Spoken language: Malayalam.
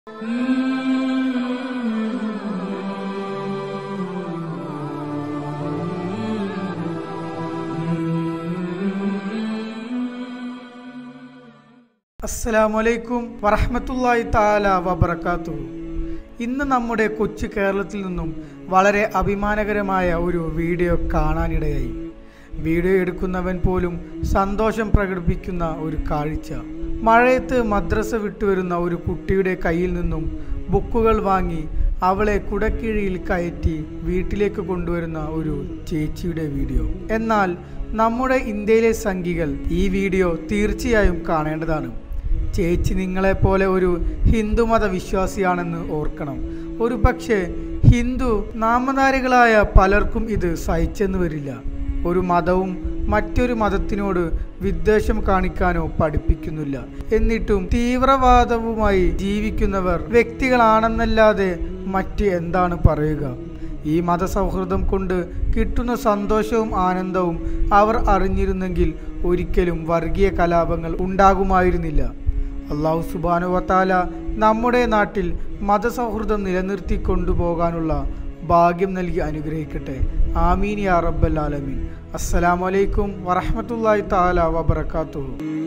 അസ്സലാമലൈക്കും വറഹമത്തല്ലായി താല വബർക്കാത്തു ഇന്ന് നമ്മുടെ കൊച്ചു കേരളത്തിൽ നിന്നും വളരെ അഭിമാനകരമായ ഒരു വീഡിയോ കാണാനിടയായി വീഡിയോ എടുക്കുന്നവൻ പോലും സന്തോഷം പ്രകടിപ്പിക്കുന്ന ഒരു കാഴ്ച മഴയത്ത് മദ്രസ വിട്ടുവരുന്ന ഒരു കുട്ടിയുടെ കയ്യിൽ നിന്നും ബുക്കുകൾ വാങ്ങി അവളെ കുടക്കീഴിൽ കയറ്റി വീട്ടിലേക്ക് കൊണ്ടുവരുന്ന ഒരു ചേച്ചിയുടെ വീഡിയോ എന്നാൽ നമ്മുടെ ഇന്ത്യയിലെ സംഘികൾ ഈ വീഡിയോ തീർച്ചയായും കാണേണ്ടതാണ് ചേച്ചി നിങ്ങളെപ്പോലെ ഒരു ഹിന്ദുമത വിശ്വാസിയാണെന്ന് ഓർക്കണം ഒരു പക്ഷേ ഹിന്ദു നാമധാരികളായ പലർക്കും ഇത് സഹിച്ചെന്ന് വരില്ല ഒരു മതവും മറ്റൊരു മതത്തിനോട് വിദ്വേഷം കാണിക്കാനോ പഠിപ്പിക്കുന്നില്ല എന്നിട്ടും തീവ്രവാദവുമായി ജീവിക്കുന്നവർ വ്യക്തികളാണെന്നല്ലാതെ മറ്റ് എന്താണ് പറയുക ഈ മതസൗഹൃദം കൊണ്ട് കിട്ടുന്ന സന്തോഷവും ആനന്ദവും അവർ അറിഞ്ഞിരുന്നെങ്കിൽ ഒരിക്കലും വർഗീയ കലാപങ്ങൾ ഉണ്ടാകുമായിരുന്നില്ല അള്ളാഹു സുബാനുവത്താല നമ്മുടെ നാട്ടിൽ മതസൗഹൃദം നിലനിർത്തി കൊണ്ടുപോകാനുള്ള ഭാഗ്യം നൽകി അനുഗ്രഹിക്കട്ടെ ആമീൻ യാ റബ്ബൽ ആലമീൻ അസ്സലാമലൈക്കും വറഹമത്തല്ലാഹി താല വബർക്കാത്തു